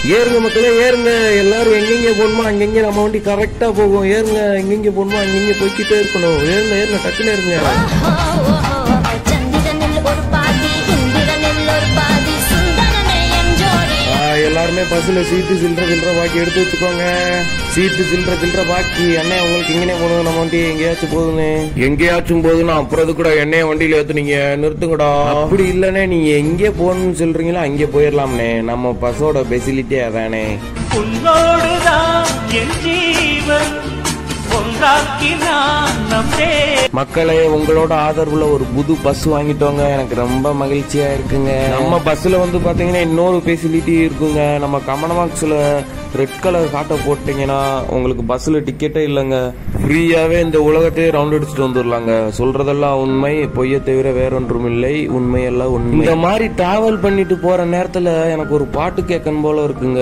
ஏறுங்க மக்களே ஏறுங்க எல்லாரும் எங்கெங்க போகணுமோ அங்கெங்க நம்ம வண்டி கரெக்டா போகும் ஏறுங்க எங்கெங்க போகணுமோ அங்கெங்க போய்க்கிட்டே இருக்கணும் ஏறுங்க ஏறுங்க டக்குன்னு ஏறுங்க ചന്ദ്രനിൽ ഒരു പാതി ഇന്ദ്രനിൽ ഒരു പാതി സുന്ദരനയം ജോഡി ஆ, எல்லாருமே பஸ்ல சீட்டு சில்லற சில்லற பாக்கி எடுத்து வச்சுக்கோங்க சீட்டு சில்லற சில்லற பாக்கி அண்ணே உங்களுக்கு எங்கனே போகணும் நம்ம வண்டி எங்கேயாச்சும் போகுதுன்னு எங்கேயாச்சும் போகுதுன்னா அப்புறம் அது கூட எண்ணெய வண்டியில ஏத்துனீங்க நிறுத்துங்கடா அப்படி இல்லனே நீங்க எங்கே போகணும்னு சொல்றீங்களோ அங்கே போயிடலாம்னே நம்ம பஸ்ஸோட ஃபெசிலிட்டி அதானே உன்னோடுதான் என் ஜீவன் ஒன்றாக்கினான் நம் தே மக்களே உங்களோட ஆதரவுல ஒரு புது பஸ் வாங்கிட்டோங்க எனக்கு ரொம்ப மகிழ்ச்சியா இருக்குங்க நம்ம பஸ்ல வந்து பாத்தீங்கன்னா இன்னொரு ஃபெசிலிட்டி இருக்குங்க நம்ம கமனமாக்ஸ்ல ரெட் கலர் காட்டை போட்டீங்கன்னா உங்களுக்கு பஸ்ல டிக்கெட்டே இல்லைங்க ஃப்ரீயாவே இந்த உலகத்தையே ரவுண்ட் அடிச்சுட்டு வந்துடலாங்க சொல்றதெல்லாம் உண்மை பொய்யை தவிர வேற ஒன்றும் இல்லை உண்மையெல்லாம் உண்மை இந்த மாதிரி டிராவல் பண்ணிட்டு போற நேரத்துல எனக்கு ஒரு பாட்டு கேட்கணும் போல இருக்குங்க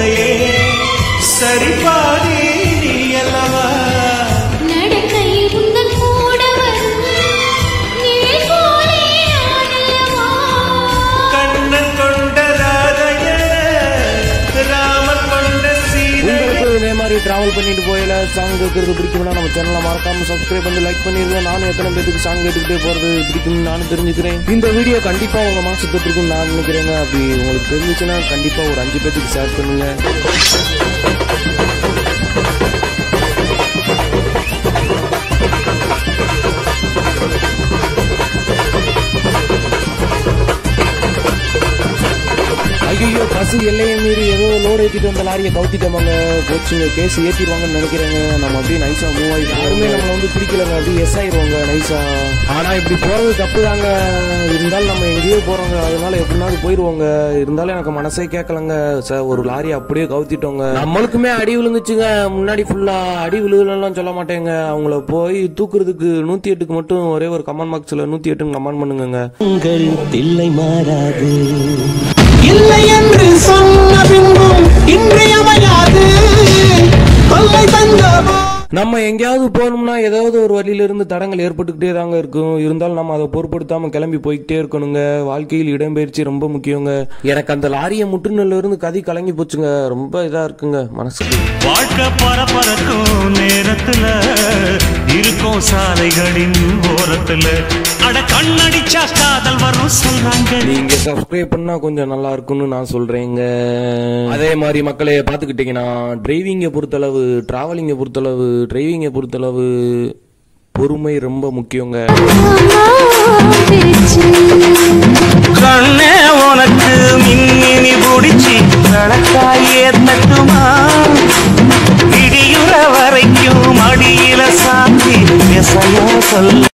சரிபாதி நீ அல்லவா നടക്കയിൽ ഉന്തൻ കൂടെ വരും നിഴൽ പോലെ ആടലവാ கண்ணன் கொண்ட ராதைய ராமன் கொண்ட சீதை உங்களுக்கு இதே மாதிரி டிராவல் பண்ணிட்டு போயில சாங் கேட்கறது பிடிக்கும்னா நம்ம சேனலை மறக்காம சப்ஸ்கிரைப் பண்ணி லைக் பண்ணிருங்க நானும் எத்தனை பேருக்கு சாங் கேட்டுக்கிட்டே போறது பிடிக்கும்னு நானும் தெரிஞ்சுக்கிறேன் இந்த வீடியோ கண்டிப்பா உங்க மாசத்து இருக்கும்னு நான் நினைக்கிறேங்க அப்படி உங்களுக்கு தெரிஞ்சுச்சுன்னா கண்டிப்பா ஒரு அஞ்சு பேத்துக்கு ஷேர் பண்ணுங்க ஐயோ பஸ் எல்லையை மீறி ஏதோ லோடு ஏத்திட்டு வந்த லாரியை கவுத்திட்டோமாங்க கோச்சுங்க கேஸ் ஏத்திடுவாங்கன்னு நினைக்கிறேங்க நம்ம அப்படியே நைஸா மூவ் ஆகி யாருமே நம்மளை வந்து பிடிக்கலங்க அப்படியே எஸ் ஆயிடுவாங்க நைஸா ஆனா இப்படி போறது தப்பு தாங்க இருந்தாலும் நம்ம எங்கேயோ போறோங்க அதனால எப்படினாலும் போயிருவோங்க இருந்தாலும் எனக்கு மனசே கேட்கலங்க சார் ஒரு லாரி அப்படியே கவுத்திட்டோங்க நம்மளுக்குமே அடி விழுந்துச்சுங்க முன்னாடி ஃபுல்லா அடி விழுகலாம் சொல்ல மாட்டேங்க அவங்கள போய் தூக்குறதுக்கு நூத்தி எட்டுக்கு மட்டும் ஒரே ஒரு கமெண்ட் பாக்ஸ்ல நூத்தி எட்டுன்னு கமெண்ட் பண்ணுங்க உங்கள் தில்லை மாறாது இல்லை என்று சொன்ன பின்பும் இன்றியமையாது தொல்லை தந்தவோ நம்ம எங்கேயாவது போகணும்னா ஏதாவது ஒரு வழியில இருந்து தடங்கள் ஏற்பட்டுக்கிட்டே தாங்க இருக்கும் இருந்தாலும் நம்ம அதை பொருட்படுத்தாம கிளம்பி போய்கிட்டே இருக்கணுங்க வாழ்க்கையில் இடம்பெயர்ச்சி ரொம்ப முக்கியங்க எனக்கு அந்த லாரியை முட்டுநல்ல இருந்து கதி கலங்கி போச்சுங்க ரொம்ப இதா இருக்குங்க மனசுக்கு வாழ்க்கை பரபரக்கும் நேரத்துல இருக்கும் சாலைகளின் ஓரத்துல அட கண்ணடிச்சா காதல் வரும் சொல்றாங்க நீங்க சப்ஸ்கிரைப் பண்ணா கொஞ்சம் நல்லா இருக்கும்னு நான் சொல்றேங்க அதே மாதிரி மக்களே பாத்துக்கிட்டீங்கன்னா டிரைவிங்கை பொறுத்தளவு டிராவலிங்கை பொறுத்தளவு டிரைவிங்கை பொறுத்தளவு பொறுமை ரொம்ப முக்கியங்க கண்ணே உனக்கு மின்மினி பிடிச்சி விளக்காயே தட்டுமா இடியுற வரைக்கும் அடியில சாத்தி எசையா சொல்ல